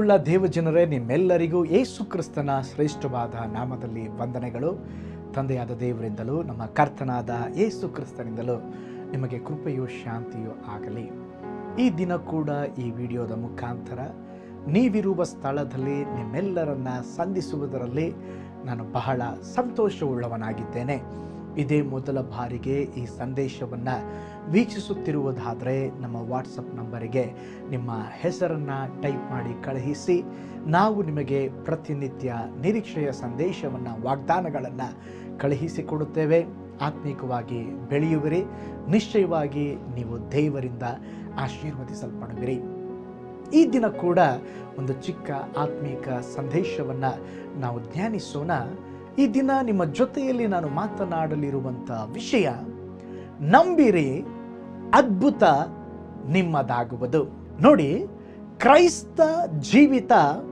ಪ್ರೀತಿಯುಳ್ಳ ದೇವಜನರೇ ನಿಮ್ಮೆಲ್ಲರಿಗೂ ಯೇಸು ಕ್ರಿಸ್ತನ ಶ್ರೇಷ್ಠವಾದ ನಾಮದಲ್ಲಿ ವಂದನೆಗಳು ತಂದೆಯಾದ ದೇವರಿಂದಲೂ ನಮ್ಮ ಕರ್ತನಾದ ಯೇಸು ಕ್ರಿಸ್ತನಿಂದಲೂ ನಿಮಗೆ ಕೃಪೆಯೂ ಶಾಂತಿಯೂ ಆಗಲಿ ಈ ದಿನ ಕೂಡ ಈ ವಿಡಿಯೋದ ಮುಖಾಂತರ ನೀವಿರುವ ಸ್ಥಳದಲ್ಲಿ ನಿಮ್ಮೆಲ್ಲರನ್ನ ಸಂಧಿಸುವುದರಲ್ಲಿ ನಾನು ಬಹಳ ಸಂತೋಷವುಳ್ಳವನಾಗಿದ್ದೇನೆ ಇದೇ ಮೊದಲ ಬಾರಿಗೆ ಈ ಸಂದೇಶವನ್ನು ವೀಕ್ಷಿಸುತ್ತಿರುವುದಾದರೆ ನಮ್ಮ ವಾಟ್ಸಪ್ ನಂಬರಿಗೆ ನಿಮ್ಮ ಹೆಸರನ್ನು ಟೈಪ್ ಮಾಡಿ ಕಳುಹಿಸಿ ನಾವು ನಿಮಗೆ ಪ್ರತಿನಿತ್ಯ ನಿರೀಕ್ಷೆಯ ಸಂದೇಶವನ್ನು ವಾಗ್ದಾನಗಳನ್ನು ಕಳುಹಿಸಿಕೊಡುತ್ತೇವೆ ಆತ್ಮಿಕವಾಗಿ ಬೆಳೆಯುವಿರಿ ನಿಶ್ಚಯವಾಗಿ ನೀವು ದೇವರಿಂದ ಆಶೀರ್ವದಿಸಲ್ಪಡುವಿರಿ ಈ ದಿನ ಕೂಡ ಒಂದು ಚಿಕ್ಕ ಆತ್ಮೀಕ ಸಂದೇಶವನ್ನು ನಾವು ಧ್ಯಾನಿಸೋಣ ಈ ದಿನ ನಿಮ್ಮ ಜೊತೆಯಲ್ಲಿ ನಾನು ಮಾತನಾಡಲಿರುವಂಥ ವಿಷಯ ನಂಬಿರಿ ಅದ್ಭುತ ನಿಮ್ಮದಾಗುವುದು ನೋಡಿ ಕ್ರೈಸ್ತ ಜೀವಿತ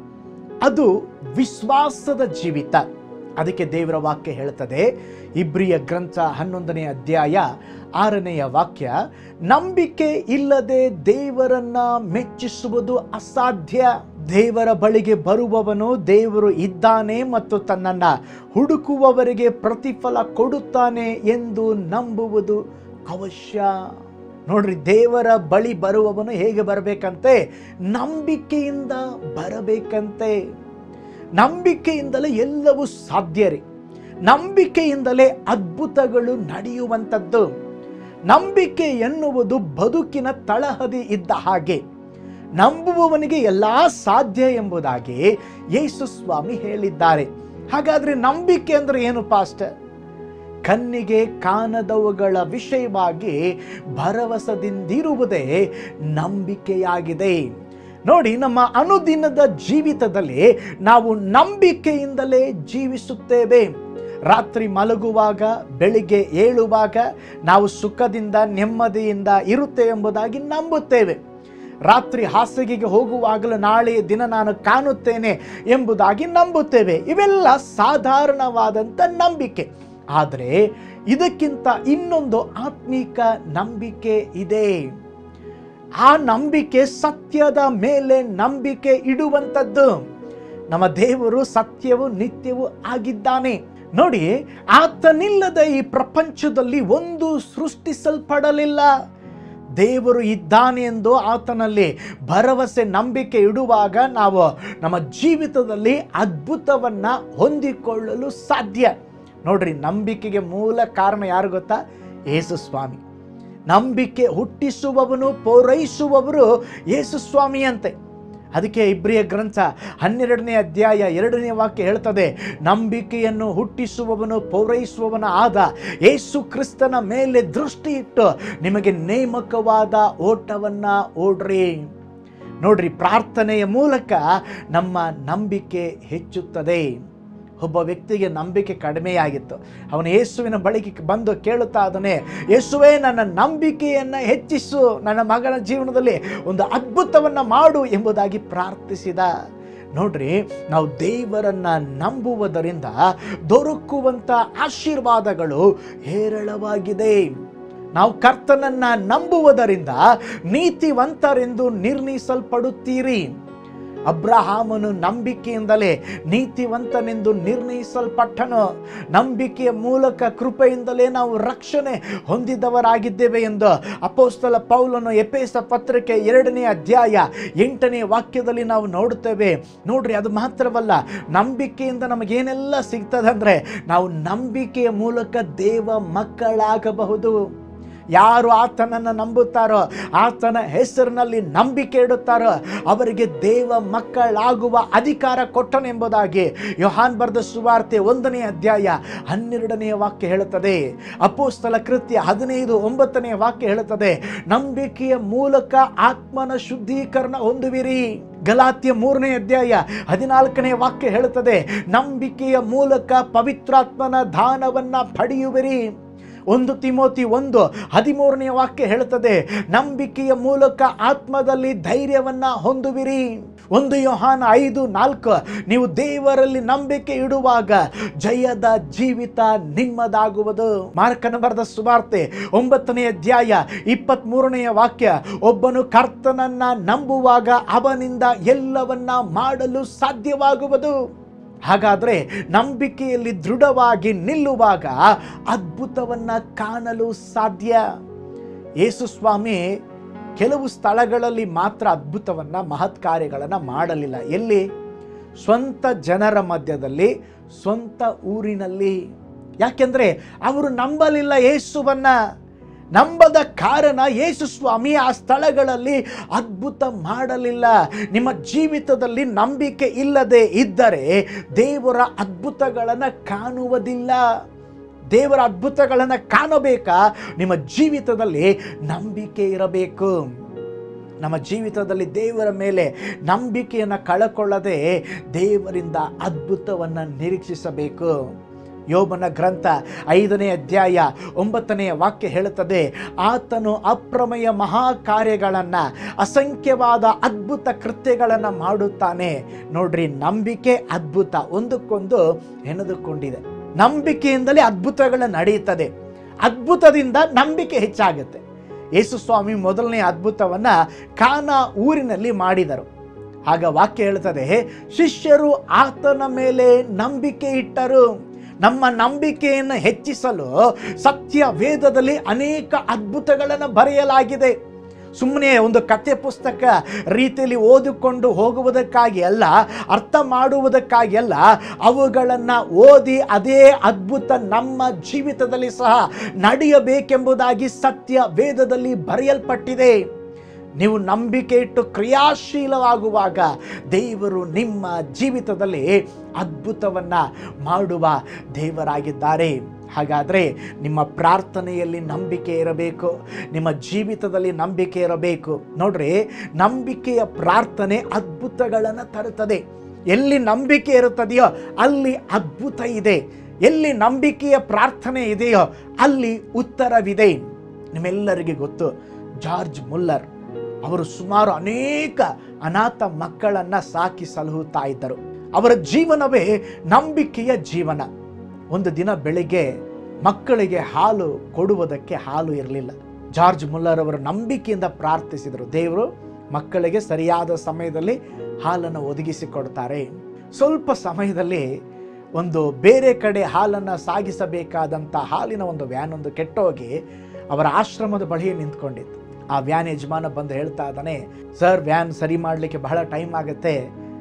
ಅದು ವಿಶ್ವಾಸದ ಜೀವಿತ ಅದಕ್ಕೆ ದೇವರ ವಾಕ್ಯ ಹೇಳುತ್ತದೆ ಇಬ್ರಿಯ ಗ್ರಂಥ ಹನ್ನೊಂದನೇ ಅಧ್ಯಾಯ ಆರನೆಯ ವಾಕ್ಯ ನಂಬಿಕೆ ಇಲ್ಲದೆ ದೇವರನ್ನ ಮೆಚ್ಚಿಸುವುದು ಅಸಾಧ್ಯ ದೇವರ ಬಳಿಗೆ ಬರುವವನು ದೇವರು ಇದ್ದಾನೆ ಮತ್ತು ತನ್ನನ್ನು ಹುಡುಕುವವರಿಗೆ ಪ್ರತಿಫಲ ಕೊಡುತ್ತಾನೆ ಎಂದು ನಂಬುವುದು ಅವಶ್ಯ ನೋಡ್ರಿ ದೇವರ ಬಳಿ ಬರುವವನು ಹೇಗೆ ಬರಬೇಕಂತೆ ನಂಬಿಕೆಯಿಂದ ಬರಬೇಕಂತೆ ನಂಬಿಕೆಯಿಂದಲೇ ಎಲ್ಲವೂ ಸಾಧ್ಯ ರೀ ನಂಬಿಕೆಯಿಂದಲೇ ಅದ್ಭುತಗಳು ನಡೆಯುವಂಥದ್ದು ನಂಬಿಕೆ ಎನ್ನುವುದು ಬದುಕಿನ ತಳಹದಿ ಇದ್ದ ಹಾಗೆ ನಂಬುವವನಿಗೆ ಎಲ್ಲ ಸಾಧ್ಯ ಎಂಬುದಾಗಿ ಯೇಸು ಸ್ವಾಮಿ ಹೇಳಿದ್ದಾರೆ ಹಾಗಾದ್ರೆ ನಂಬಿಕೆ ಅಂದ್ರೆ ಏನು ಪಾಸ್ಟರ್ ಕಣ್ಣಿಗೆ ಕಾಣದವುಗಳ ವಿಷಯವಾಗಿ ಭರವಸದಿಂದಿರುವುದೇ ನಂಬಿಕೆಯಾಗಿದೆ ನೋಡಿ ನಮ್ಮ ಅನುದಿನದ ಜೀವಿತದಲ್ಲಿ ನಾವು ನಂಬಿಕೆಯಿಂದಲೇ ಜೀವಿಸುತ್ತೇವೆ ರಾತ್ರಿ ಮಲಗುವಾಗ ಬೆಳಿಗ್ಗೆ ಏಳುವಾಗ ನಾವು ಸುಖದಿಂದ ನೆಮ್ಮದಿಯಿಂದ ಇರುತ್ತೇವೆ ಎಂಬುದಾಗಿ ನಂಬುತ್ತೇವೆ ರಾತ್ರಿ ಹಾಸಿಗೆಗೆ ಹೋಗುವಾಗಲೂ ನಾಳೆಯ ದಿನ ನಾನು ಕಾಣುತ್ತೇನೆ ಎಂಬುದಾಗಿ ನಂಬುತ್ತೇವೆ ಇವೆಲ್ಲ ಸಾಧಾರಣವಾದಂಥ ನಂಬಿಕೆ ಆದರೆ ಇದಕ್ಕಿಂತ ಇನ್ನೊಂದು ಆತ್ಮೀಕ ನಂಬಿಕೆ ಇದೆ ಆ ನಂಬಿಕೆ ಸತ್ಯದ ಮೇಲೆ ನಂಬಿಕೆ ಇಡುವಂಥದ್ದು ನಮ್ಮ ದೇವರು ಸತ್ಯವು ನಿತ್ಯವೂ ಆಗಿದ್ದಾನೆ ನೋಡಿ ಆತನಿಲ್ಲದ ಈ ಪ್ರಪಂಚದಲ್ಲಿ ಒಂದು ಸೃಷ್ಟಿಸಲ್ಪಡಲಿಲ್ಲ ದೇವರು ಇದ್ದಾನೆ ಎಂದು ಆತನಲ್ಲಿ ಭರವಸೆ ನಂಬಿಕೆ ಇಡುವಾಗ ನಾವು ನಮ್ಮ ಜೀವಿತದಲ್ಲಿ ಅದ್ಭುತವನ್ನು ಹೊಂದಿಕೊಳ್ಳಲು ಸಾಧ್ಯ ನೋಡ್ರಿ ನಂಬಿಕೆಗೆ ಮೂಲ ಕಾರಣ ಯಾರು ಗೊತ್ತಾ ಯೇಸು ಸ್ವಾಮಿ ನಂಬಿಕೆ ಹುಟ್ಟಿಸುವವನು ಪೂರೈಸುವವರು ಯೇಸು ಸ್ವಾಮಿ ಅಂತೆ ಅದಕ್ಕೆ ಇಬ್ರಿಯ ಗ್ರಂಥ ಹನ್ನೆರಡನೇ ಅಧ್ಯಾಯ ಎರಡನೇ ವಾಕ್ಯ ಹೇಳ್ತದೆ ನಂಬಿಕೆಯನ್ನು ಹುಟ್ಟಿಸುವವನು ಪೂರೈಸುವವನ ಆದ ಯೇಸು ಕ್ರಿಸ್ತನ ಮೇಲೆ ದೃಷ್ಟಿ ಇಟ್ಟು ನಿಮಗೆ ನೇಮಕವಾದ ಓಟವನ್ನು ಓಡ್ರಿ ನೋಡ್ರಿ ಪ್ರಾರ್ಥನೆಯ ಮೂಲಕ ನಮ್ಮ ನಂಬಿಕೆ ಹೆಚ್ಚುತ್ತದೆ ಒಬ್ಬ ವ್ಯಕ್ತಿಗೆ ನಂಬಿಕೆ ಕಡಿಮೆಯಾಗಿತ್ತು ಅವನು ಯೇಸುವಿನ ಬಳಿಗೆ ಬಂದು ಕೇಳುತ್ತಾ ಅದನ್ನೇ ಯೇಸುವೇ ನನ್ನ ನಂಬಿಕೆಯನ್ನು ಹೆಚ್ಚಿಸು ನನ್ನ ಮಗನ ಜೀವನದಲ್ಲಿ ಒಂದು ಅದ್ಭುತವನ್ನು ಮಾಡು ಎಂಬುದಾಗಿ ಪ್ರಾರ್ಥಿಸಿದ ನೋಡ್ರಿ ನಾವು ದೇವರನ್ನ ನಂಬುವುದರಿಂದ ದೊರಕುವಂಥ ಆಶೀರ್ವಾದಗಳು ಹೇರಳವಾಗಿದೆ ನಾವು ಕರ್ತನನ್ನ ನಂಬುವುದರಿಂದ ನೀತಿವಂತರೆಂದು ನಿರ್ಣಯಿಸಲ್ಪಡುತ್ತೀರಿ ಅಬ್ರಹಾಮನು ನಂಬಿಕೆಯಿಂದಲೇ ನೀತಿವಂತನೆಂದು ನಿರ್ಣಯಿಸಲ್ಪಟ್ಟನು ನಂಬಿಕೆಯ ಮೂಲಕ ಕೃಪೆಯಿಂದಲೇ ನಾವು ರಕ್ಷಣೆ ಹೊಂದಿದವರಾಗಿದ್ದೇವೆ ಎಂದು ಅಪೋಸ್ತಲ ಪೌಲನು ಎಪೇಸ ಪತ್ರಿಕೆ ಎರಡನೇ ಅಧ್ಯಾಯ ಎಂಟನೇ ವಾಕ್ಯದಲ್ಲಿ ನಾವು ನೋಡುತ್ತೇವೆ ನೋಡ್ರಿ ಅದು ಮಾತ್ರವಲ್ಲ ನಂಬಿಕೆಯಿಂದ ನಮಗೇನೆಲ್ಲ ಸಿಗ್ತದಂದ್ರೆ ನಾವು ನಂಬಿಕೆಯ ಮೂಲಕ ದೇವ ಮಕ್ಕಳಾಗಬಹುದು ಯಾರು ಆತನನ್ನು ನಂಬುತ್ತಾರೋ ಆತನ ಹೆಸರಿನಲ್ಲಿ ನಂಬಿಕೆ ಇಡುತ್ತಾರೋ ಅವರಿಗೆ ದೇವ ಮಕ್ಕಳಾಗುವ ಅಧಿಕಾರ ಕೊಟ್ಟನೆಂಬುದಾಗಿ ಯೋಹಾನ್ ಬರೆದ ಸುವಾರ್ತೆ ಒಂದನೇ ಅಧ್ಯಾಯ ಹನ್ನೆರಡನೆಯ ವಾಕ್ಯ ಹೇಳುತ್ತದೆ ಅಪೋಸ್ತಲ ಕೃತ್ಯ ಹದಿನೈದು ಒಂಬತ್ತನೆಯ ವಾಕ್ಯ ಹೇಳುತ್ತದೆ ನಂಬಿಕೆಯ ಮೂಲಕ ಆತ್ಮನ ಶುದ್ಧೀಕರಣ ಹೊಂದುವಿರಿ ಗಲಾತ್ಯ ಮೂರನೇ ಅಧ್ಯಾಯ ಹದಿನಾಲ್ಕನೇ ವಾಕ್ಯ ಹೇಳುತ್ತದೆ ನಂಬಿಕೆಯ ಮೂಲಕ ಪವಿತ್ರಾತ್ಮನ ದಾನವನ್ನ ಪಡೆಯುವಿರಿ ಒಂದು ತಿಮೋತಿ ಒಂದು ಹದಿಮೂರನೆಯ ವಾಕ್ಯ ಹೇಳುತ್ತದೆ ನಂಬಿಕೆಯ ಮೂಲಕ ಆತ್ಮದಲ್ಲಿ ಧೈರ್ಯವನ್ನ ಹೊಂದುವಿರಿ ಒಂದು ಯೋಹಾನ ಐದು ನಾಲ್ಕು ನೀವು ದೇವರಲ್ಲಿ ನಂಬಿಕೆ ಇಡುವಾಗ ಜಯದ ಜೀವಿತ ನಿಮ್ಮದಾಗುವುದು ಮಾರ್ಕನ ಬರೆದ ಸುವಾರ್ತೆ ಒಂಬತ್ತನೇ ಅಧ್ಯಾಯ ಇಪ್ಪತ್ತ್ ಮೂರನೆಯ ವಾಕ್ಯ ಒಬ್ಬನು ಕರ್ತನನ್ನ ನಂಬುವಾಗ ಅವನಿಂದ ಎಲ್ಲವನ್ನ ಮಾಡಲು ಸಾಧ್ಯವಾಗುವುದು ಹಾಗಾದ್ರೆ ನಂಬಿಕೆಯಲ್ಲಿ ದೃಢವಾಗಿ ನಿಲ್ಲುವಾಗ ಅದ್ಭುತವನ್ನ ಕಾಣಲು ಸಾಧ್ಯ ಯೇಸು ಸ್ವಾಮಿ ಕೆಲವು ಸ್ಥಳಗಳಲ್ಲಿ ಮಾತ್ರ ಅದ್ಭುತವನ್ನ ಮಹತ್ ಕಾರ್ಯಗಳನ್ನು ಮಾಡಲಿಲ್ಲ ಎಲ್ಲಿ ಸ್ವಂತ ಜನರ ಮಧ್ಯದಲ್ಲಿ ಸ್ವಂತ ಊರಿನಲ್ಲಿ ಯಾಕೆಂದ್ರೆ ಅವರು ನಂಬಲಿಲ್ಲ ಯೇಸುವನ್ನ ನಂಬದ ಕಾರಣ ಯೇಸು ಸ್ವಾಮಿ ಆ ಸ್ಥಳಗಳಲ್ಲಿ ಅದ್ಭುತ ಮಾಡಲಿಲ್ಲ ನಿಮ್ಮ ಜೀವಿತದಲ್ಲಿ ನಂಬಿಕೆ ಇಲ್ಲದೆ ಇದ್ದರೆ ದೇವರ ಅದ್ಭುತಗಳನ್ನು ಕಾಣುವುದಿಲ್ಲ ದೇವರ ಅದ್ಭುತಗಳನ್ನು ಕಾಣಬೇಕಾ ನಿಮ್ಮ ಜೀವಿತದಲ್ಲಿ ನಂಬಿಕೆ ಇರಬೇಕು ನಮ್ಮ ಜೀವಿತದಲ್ಲಿ ದೇವರ ಮೇಲೆ ನಂಬಿಕೆಯನ್ನು ಕಳಕೊಳ್ಳದೆ ದೇವರಿಂದ ಅದ್ಭುತವನ್ನು ನಿರೀಕ್ಷಿಸಬೇಕು ಯೋಬನ ಗ್ರಂಥ ಐದನೇ ಅಧ್ಯಾಯ ಒಂಬತ್ತನೆಯ ವಾಕ್ಯ ಹೇಳುತ್ತದೆ ಆತನು ಅಪ್ರಮೇಯ ಮಹಾಕಾರ್ಯಗಳನ್ನು ಅಸಂಖ್ಯವಾದ ಅದ್ಭುತ ಕೃತ್ಯಗಳನ್ನು ಮಾಡುತ್ತಾನೆ ನೋಡ್ರಿ ನಂಬಿಕೆ ಅದ್ಭುತ ಒಂದಕ್ಕೊಂದು ಹೆಣೆದುಕೊಂಡಿದೆ ನಂಬಿಕೆಯಿಂದಲೇ ಅದ್ಭುತಗಳು ನಡೆಯುತ್ತದೆ ಅದ್ಭುತದಿಂದ ನಂಬಿಕೆ ಹೆಚ್ಚಾಗುತ್ತೆ ಯೇಸು ಸ್ವಾಮಿ ಮೊದಲನೇ ಅದ್ಭುತವನ್ನ ಕಾನಾ ಊರಿನಲ್ಲಿ ಮಾಡಿದರು ಆಗ ವಾಕ್ಯ ಹೇಳ್ತದೆ ಶಿಷ್ಯರು ಆತನ ಮೇಲೆ ನಂಬಿಕೆ ಇಟ್ಟರು ನಮ್ಮ ನಂಬಿಕೆಯನ್ನು ಹೆಚ್ಚಿಸಲು ಸತ್ಯ ವೇದದಲ್ಲಿ ಅನೇಕ ಅದ್ಭುತಗಳನ್ನು ಬರೆಯಲಾಗಿದೆ ಸುಮ್ಮನೆ ಒಂದು ಕಥೆ ಪುಸ್ತಕ ರೀತಿಯಲ್ಲಿ ಓದಿಕೊಂಡು ಹೋಗುವುದಕ್ಕಾಗಿ ಅಲ್ಲ ಅರ್ಥ ಮಾಡುವುದಕ್ಕಾಗಿ ಅಲ್ಲ ಅವುಗಳನ್ನು ಓದಿ ಅದೇ ಅದ್ಭುತ ನಮ್ಮ ಜೀವಿತದಲ್ಲಿ ಸಹ ನಡೆಯಬೇಕೆಂಬುದಾಗಿ ಸತ್ಯ ವೇದದಲ್ಲಿ ಬರೆಯಲ್ಪಟ್ಟಿದೆ ನೀವು ನಂಬಿಕೆ ಇಟ್ಟು ಕ್ರಿಯಾಶೀಲವಾಗುವಾಗ ದೇವರು ನಿಮ್ಮ ಜೀವಿತದಲ್ಲಿ ಅದ್ಭುತವನ್ನು ಮಾಡುವ ದೇವರಾಗಿದ್ದಾರೆ ಹಾಗಾದರೆ ನಿಮ್ಮ ಪ್ರಾರ್ಥನೆಯಲ್ಲಿ ನಂಬಿಕೆ ಇರಬೇಕು ನಿಮ್ಮ ಜೀವಿತದಲ್ಲಿ ನಂಬಿಕೆ ಇರಬೇಕು ನೋಡ್ರಿ ನಂಬಿಕೆಯ ಪ್ರಾರ್ಥನೆ ಅದ್ಭುತಗಳನ್ನು ತರುತ್ತದೆ ಎಲ್ಲಿ ನಂಬಿಕೆ ಇರುತ್ತದೆಯೋ ಅಲ್ಲಿ ಅದ್ಭುತ ಇದೆ ಎಲ್ಲಿ ನಂಬಿಕೆಯ ಪ್ರಾರ್ಥನೆ ಇದೆಯೋ ಅಲ್ಲಿ ಉತ್ತರವಿದೆ ನಿಮ್ಮೆಲ್ಲರಿಗೆ ಗೊತ್ತು ಜಾರ್ಜ್ ಮುಲ್ಲರ್ ಅವರು ಸುಮಾರು ಅನೇಕ ಅನಾಥ ಮಕ್ಕಳನ್ನು ಸಾಕಿ ಸಲಹುತ್ತಾ ಇದ್ದರು ಅವರ ಜೀವನವೇ ನಂಬಿಕೆಯ ಜೀವನ ಒಂದು ದಿನ ಬೆಳಿಗ್ಗೆ ಮಕ್ಕಳಿಗೆ ಹಾಲು ಕೊಡುವುದಕ್ಕೆ ಹಾಲು ಇರಲಿಲ್ಲ ಜಾರ್ಜ್ ಮುಲ್ಲರ್ ಅವರು ನಂಬಿಕೆಯಿಂದ ಪ್ರಾರ್ಥಿಸಿದರು ದೇವರು ಮಕ್ಕಳಿಗೆ ಸರಿಯಾದ ಸಮಯದಲ್ಲಿ ಹಾಲನ್ನು ಒದಗಿಸಿಕೊಡ್ತಾರೆ ಸ್ವಲ್ಪ ಸಮಯದಲ್ಲಿ ಒಂದು ಬೇರೆ ಕಡೆ ಹಾಲನ್ನು ಸಾಗಿಸಬೇಕಾದಂಥ ಹಾಲಿನ ಒಂದು ವ್ಯಾನ್ ಒಂದು ಕೆಟ್ಟೋಗಿ ಅವರ ಆಶ್ರಮದ ಬಳಿ ನಿಂತ್ಕೊಂಡಿತ್ತು ಆ ವ್ಯಾನ್ ಯಜಮಾನ ಬಂದು ಹೇಳ್ತಾ ಇದ್ದಾನೆ ಸರ್ ವ್ಯಾನ್ ಸರಿ ಮಾಡಲಿಕ್ಕೆ ಬಹಳ ಟೈಮ್ ಆಗುತ್ತೆ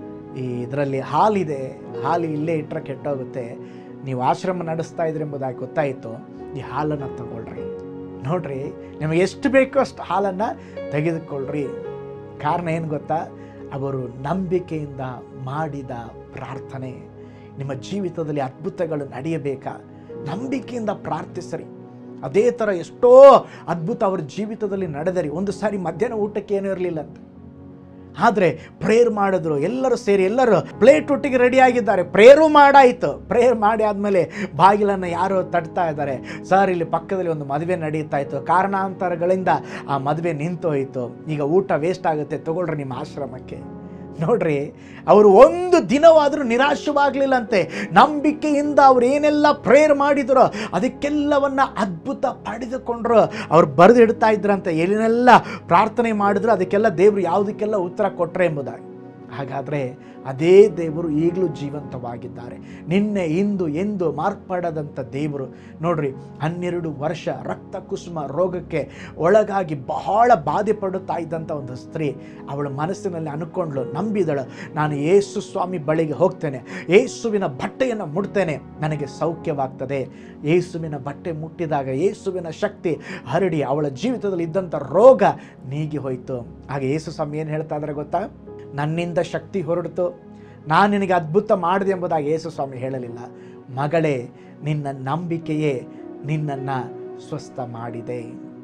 ಈ ಇದರಲ್ಲಿ ಹಾಲಿದೆ ಹಾಲು ಇಲ್ಲೇ ಇಟ್ಟರೆ ಕೆಟ್ಟೋಗುತ್ತೆ ನೀವು ಆಶ್ರಮ ನಡೆಸ್ತಾ ಇದ್ರಿ ಎಂಬುದಾಗಿ ಗೊತ್ತಾಯಿತು ಈ ಹಾಲನ್ನು ತಗೊಳ್ರಿ ನೋಡ್ರಿ ನಿಮಗೆ ಎಷ್ಟು ಬೇಕೋ ಅಷ್ಟು ಹಾಲನ್ನು ತೆಗೆದುಕೊಳ್ಳ್ರಿ ಕಾರಣ ಏನು ಗೊತ್ತಾ ಅವರು ನಂಬಿಕೆಯಿಂದ ಮಾಡಿದ ಪ್ರಾರ್ಥನೆ ನಿಮ್ಮ ಜೀವಿತದಲ್ಲಿ ಅದ್ಭುತಗಳು ನಡೆಯಬೇಕಾ ನಂಬಿಕೆಯಿಂದ ಪ್ರಾರ್ಥಿಸರಿ ಅದೇ ಥರ ಎಷ್ಟೋ ಅದ್ಭುತ ಅವ್ರ ಜೀವಿತದಲ್ಲಿ ನಡೆದರಿ ಒಂದು ಸಾರಿ ಮಧ್ಯಾಹ್ನ ಊಟಕ್ಕೆ ಏನೂ ಇರಲಿಲ್ಲ ಅಂತ ಆದರೆ ಪ್ರೇಯರ್ ಮಾಡಿದ್ರು ಎಲ್ಲರೂ ಸೇರಿ ಎಲ್ಲರೂ ಪ್ಲೇಟ್ ಒಟ್ಟಿಗೆ ರೆಡಿ ಆಗಿದ್ದಾರೆ ಪ್ರೇಯರು ಮಾಡಾಯಿತು ಪ್ರೇಯರ್ ಮಾಡಿ ಆದಮೇಲೆ ಬಾಗಿಲನ್ನು ಯಾರೋ ತಟ್ತಾ ಇದ್ದಾರೆ ಸರ್ ಇಲ್ಲಿ ಪಕ್ಕದಲ್ಲಿ ಒಂದು ಮದುವೆ ನಡೀತಾ ಇತ್ತು ಕಾರಣಾಂತರಗಳಿಂದ ಆ ಮದುವೆ ನಿಂತು ಹೋಯಿತು ಈಗ ಊಟ ವೇಸ್ಟ್ ಆಗುತ್ತೆ ತಗೊಳ್ರಿ ನಿಮ್ಮ ಆಶ್ರಮಕ್ಕೆ ನೋಡ್ರಿ ಅವರು ಒಂದು ದಿನವಾದರೂ ನಿರಾಶವಾಗಲಿಲ್ಲಂತೆ ನಂಬಿಕೆಯಿಂದ ಅವ್ರು ಏನೆಲ್ಲ ಪ್ರೇಯರ್ ಮಾಡಿದರೋ ಅದಕ್ಕೆಲ್ಲವನ್ನ ಅದ್ಭುತ ಪಡೆದುಕೊಂಡ್ರು ಅವ್ರು ಬರೆದಿಡ್ತಾ ಇದ್ರಂತೆ ಏನೇನೆಲ್ಲ ಪ್ರಾರ್ಥನೆ ಮಾಡಿದ್ರು ಅದಕ್ಕೆಲ್ಲ ದೇವರು ಯಾವುದಕ್ಕೆಲ್ಲ ಉತ್ತರ ಕೊಟ್ಟರೆ ಎಂಬುದಾಗಿ ಹಾಗಾದರೆ ಅದೇ ದೇವರು ಈಗಲೂ ಜೀವಂತವಾಗಿದ್ದಾರೆ ನಿನ್ನೆ ಇಂದು ಎಂದು ಮಾರ್ಪಡದಂಥ ದೇವರು ನೋಡ್ರಿ ಹನ್ನೆರಡು ವರ್ಷ ರಕ್ತ ಕುಸುಮ ರೋಗಕ್ಕೆ ಒಳಗಾಗಿ ಬಹಳ ಬಾಧೆ ಪಡುತ್ತಾ ಇದ್ದಂಥ ಒಂದು ಸ್ತ್ರೀ ಅವಳ ಮನಸ್ಸಿನಲ್ಲಿ ಅನ್ಕೊಂಡ್ಳು ನಂಬಿದಳು ನಾನು ಯೇಸು ಸ್ವಾಮಿ ಬಳಿಗೆ ಹೋಗ್ತೇನೆ ಯೇಸುವಿನ ಬಟ್ಟೆಯನ್ನು ಮುಡ್ತೇನೆ ನನಗೆ ಸೌಖ್ಯವಾಗ್ತದೆ ಯೇಸುವಿನ ಬಟ್ಟೆ ಮುಟ್ಟಿದಾಗ ಯೇಸುವಿನ ಶಕ್ತಿ ಹರಡಿ ಅವಳ ಜೀವಿತದಲ್ಲಿ ಇದ್ದಂಥ ರೋಗ ನೀಗಿ ಹೋಯಿತು ಹಾಗೆ ಯೇಸು ಸ್ವಾಮಿ ಏನು ಹೇಳ್ತಾ ಇದ್ದಾರೆ ಗೊತ್ತಾ ನನ್ನಿಂದ ಶಕ್ತಿ ಹೊರಡಿತು ನಾನು ನಿನಗೆ ಅದ್ಭುತ ಮಾಡಿದೆ ಎಂಬುದಾಗಿ ಯೇಸು ಸ್ವಾಮಿ ಹೇಳಲಿಲ್ಲ ಮಗಳೇ ನಿನ್ನ ನಂಬಿಕೆಯೇ ನಿನ್ನನ್ನು ಸ್ವಸ್ಥ ಮಾಡಿದೆ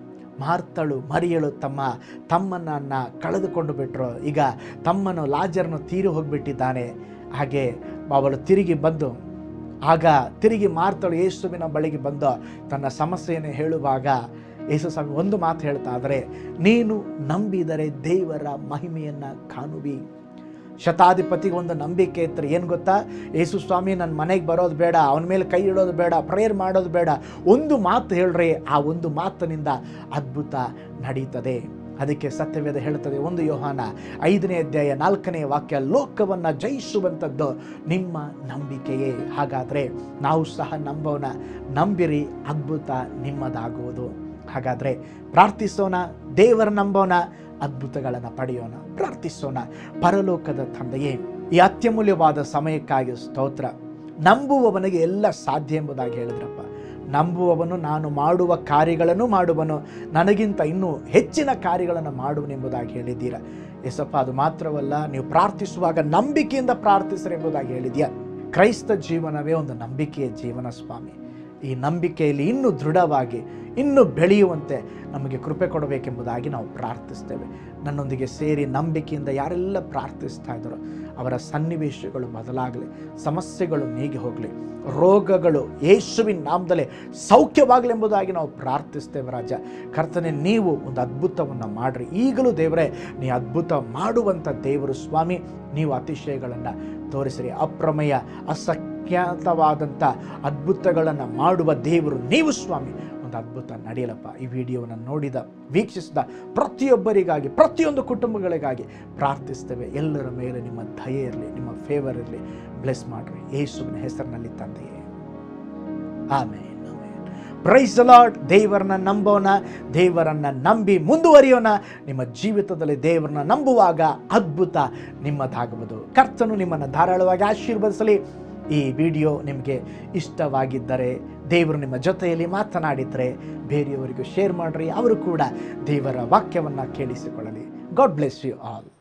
ಮಾರ್ತಳು ಮರಿಯಳು ತಮ್ಮ ತಮ್ಮನನ್ನು ಕಳೆದುಕೊಂಡು ಬಿಟ್ಟರು ಈಗ ತಮ್ಮನು ಲಾಜರನ್ನು ತೀರಿ ಹೋಗಿಬಿಟ್ಟಿದ್ದಾನೆ ಹಾಗೆ ಅವಳು ತಿರುಗಿ ಬಂದು ಆಗ ತಿರುಗಿ ಮಾರ್ತಳು ಯೇಸುವಿನ ಬಳಿಗೆ ಬಂದು ತನ್ನ ಸಮಸ್ಯೆಯನ್ನು ಹೇಳುವಾಗ ಯೇಸು ಸ್ವಾಮಿ ಒಂದು ಮಾತು ಹೇಳ್ತಾ ಆದರೆ ನೀನು ನಂಬಿದರೆ ದೇವರ ಮಹಿಮೆಯನ್ನು ಕಾಣುವಿ ಶತಾಧಿಪತಿಗೆ ಒಂದು ನಂಬಿಕೆ ಇತ್ತು ಏನು ಗೊತ್ತಾ ಯೇಸು ಸ್ವಾಮಿ ನನ್ನ ಮನೆಗೆ ಬರೋದು ಬೇಡ ಅವನ ಮೇಲೆ ಕೈ ಇಡೋದು ಬೇಡ ಪ್ರೇಯರ್ ಮಾಡೋದು ಬೇಡ ಒಂದು ಮಾತು ಹೇಳ್ರಿ ಆ ಒಂದು ಮಾತಿನಿಂದ ಅದ್ಭುತ ನಡೀತದೆ ಅದಕ್ಕೆ ಸತ್ಯವೇದ ಹೇಳ್ತದೆ ಒಂದು ಯೋಹಾನ ಐದನೇ ಅಧ್ಯಾಯ ನಾಲ್ಕನೇ ವಾಕ್ಯ ಲೋಕವನ್ನು ಜಯಿಸುವಂಥದ್ದು ನಿಮ್ಮ ನಂಬಿಕೆಯೇ ಹಾಗಾದರೆ ನಾವು ಸಹ ನಂಬೋಣ ನಂಬಿರಿ ಅದ್ಭುತ ನಿಮ್ಮದಾಗುವುದು ಹಾಗಾದರೆ ಪ್ರಾರ್ಥಿಸೋಣ ದೇವರ ನಂಬೋಣ ಅದ್ಭುತಗಳನ್ನು ಪಡೆಯೋಣ ಪ್ರಾರ್ಥಿಸೋಣ ಪರಲೋಕದ ತಂದೆಯೇ ಈ ಅತ್ಯಮೂಲ್ಯವಾದ ಸಮಯಕ್ಕಾಗಿ ಸ್ತೋತ್ರ ನಂಬುವವನಿಗೆ ಎಲ್ಲ ಸಾಧ್ಯ ಎಂಬುದಾಗಿ ಹೇಳಿದ್ರಪ್ಪ ನಂಬುವವನು ನಾನು ಮಾಡುವ ಕಾರ್ಯಗಳನ್ನು ಮಾಡುವನು ನನಗಿಂತ ಇನ್ನೂ ಹೆಚ್ಚಿನ ಕಾರ್ಯಗಳನ್ನು ಮಾಡುವನೆಂಬುದಾಗಿ ಹೇಳಿದ್ದೀರಾ ಎಸಪ್ಪ ಅದು ಮಾತ್ರವಲ್ಲ ನೀವು ಪ್ರಾರ್ಥಿಸುವಾಗ ನಂಬಿಕೆಯಿಂದ ಪ್ರಾರ್ಥಿಸ್ರಿ ಎಂಬುದಾಗಿ ಹೇಳಿದ್ಯಾ ಕ್ರೈಸ್ತ ಜೀವನವೇ ಒಂದು ನಂಬಿಕೆಯ ಜೀವನ ಸ್ವಾಮಿ ಈ ನಂಬಿಕೆಯಲ್ಲಿ ಇನ್ನೂ ದೃಢವಾಗಿ ಇನ್ನೂ ಬೆಳೆಯುವಂತೆ ನಮಗೆ ಕೃಪೆ ಕೊಡಬೇಕೆಂಬುದಾಗಿ ನಾವು ಪ್ರಾರ್ಥಿಸ್ತೇವೆ ನನ್ನೊಂದಿಗೆ ಸೇರಿ ನಂಬಿಕೆಯಿಂದ ಯಾರೆಲ್ಲ ಪ್ರಾರ್ಥಿಸ್ತಾ ಇದ್ದಾರೋ ಅವರ ಸನ್ನಿವೇಶಗಳು ಬದಲಾಗಲಿ ಸಮಸ್ಯೆಗಳು ನೀಗಿ ಹೋಗಲಿ ರೋಗಗಳು ಯೇಸುವಿನ ನಾಮದಲ್ಲೇ ಸೌಖ್ಯವಾಗಲಿ ಎಂಬುದಾಗಿ ನಾವು ಪ್ರಾರ್ಥಿಸ್ತೇವೆ ರಾಜ ಕರ್ತನೆ ನೀವು ಒಂದು ಅದ್ಭುತವನ್ನು ಮಾಡ್ರಿ ಈಗಲೂ ದೇವರೇ ನೀ ಅದ್ಭುತ ಮಾಡುವಂಥ ದೇವರು ಸ್ವಾಮಿ ನೀವು ಅತಿಶಯಗಳನ್ನು ತೋರಿಸಿರಿ ಅಪ್ರಮೇಯ ಅಸಖ್ಯಾತವಾದಂಥ ಅದ್ಭುತಗಳನ್ನು ಮಾಡುವ ದೇವರು ನೀವು ಸ್ವಾಮಿ ಒಂದು ಅದ್ಭುತ ನಡೆಯಲಪ್ಪ ಈ ವಿಡಿಯೋವನ್ನು ನೋಡಿದ ವೀಕ್ಷಿಸಿದ ಪ್ರತಿಯೊಬ್ಬರಿಗಾಗಿ ಪ್ರತಿಯೊಂದು ಕುಟುಂಬಗಳಿಗಾಗಿ ಪ್ರಾರ್ಥಿಸ್ತೇವೆ ಎಲ್ಲರ ಮೇಲೆ ನಿಮ್ಮ ದಯೆ ಇರಲಿ ನಿಮ್ಮ ಫೇವರ್ ಇರಲಿ ಬ್ಲೆಸ್ ಮಾಡಿರಿ ಯೇಸುವಿನ ಹೆಸರಿನಲ್ಲಿ ತಂದೆಯೇ ಆಮೇಲೆ ಪ್ರೈಸ್ ಲಾರ್ಡ್ ದೇವರನ್ನ ನಂಬೋಣ ದೇವರನ್ನ ನಂಬಿ ಮುಂದುವರಿಯೋಣ ನಿಮ್ಮ ಜೀವಿತದಲ್ಲಿ ದೇವರನ್ನ ನಂಬುವಾಗ ಅದ್ಭುತ ನಿಮ್ಮದಾಗುವುದು ಕರ್ತನು ನಿಮ್ಮನ್ನು ಧಾರಾಳವಾಗಿ ಆಶೀರ್ವದಿಸಲಿ ಈ ವಿಡಿಯೋ ನಿಮಗೆ ಇಷ್ಟವಾಗಿದ್ದರೆ ದೇವರು ನಿಮ್ಮ ಜೊತೆಯಲ್ಲಿ ಮಾತನಾಡಿದರೆ ಬೇರೆಯವರಿಗೂ ಶೇರ್ ಮಾಡಿರಿ ಅವರು ಕೂಡ ದೇವರ ವಾಕ್ಯವನ್ನು ಕೇಳಿಸಿಕೊಳ್ಳಲಿ ಗಾಡ್ ಬ್ಲೆಸ್ ಯು ಆಲ್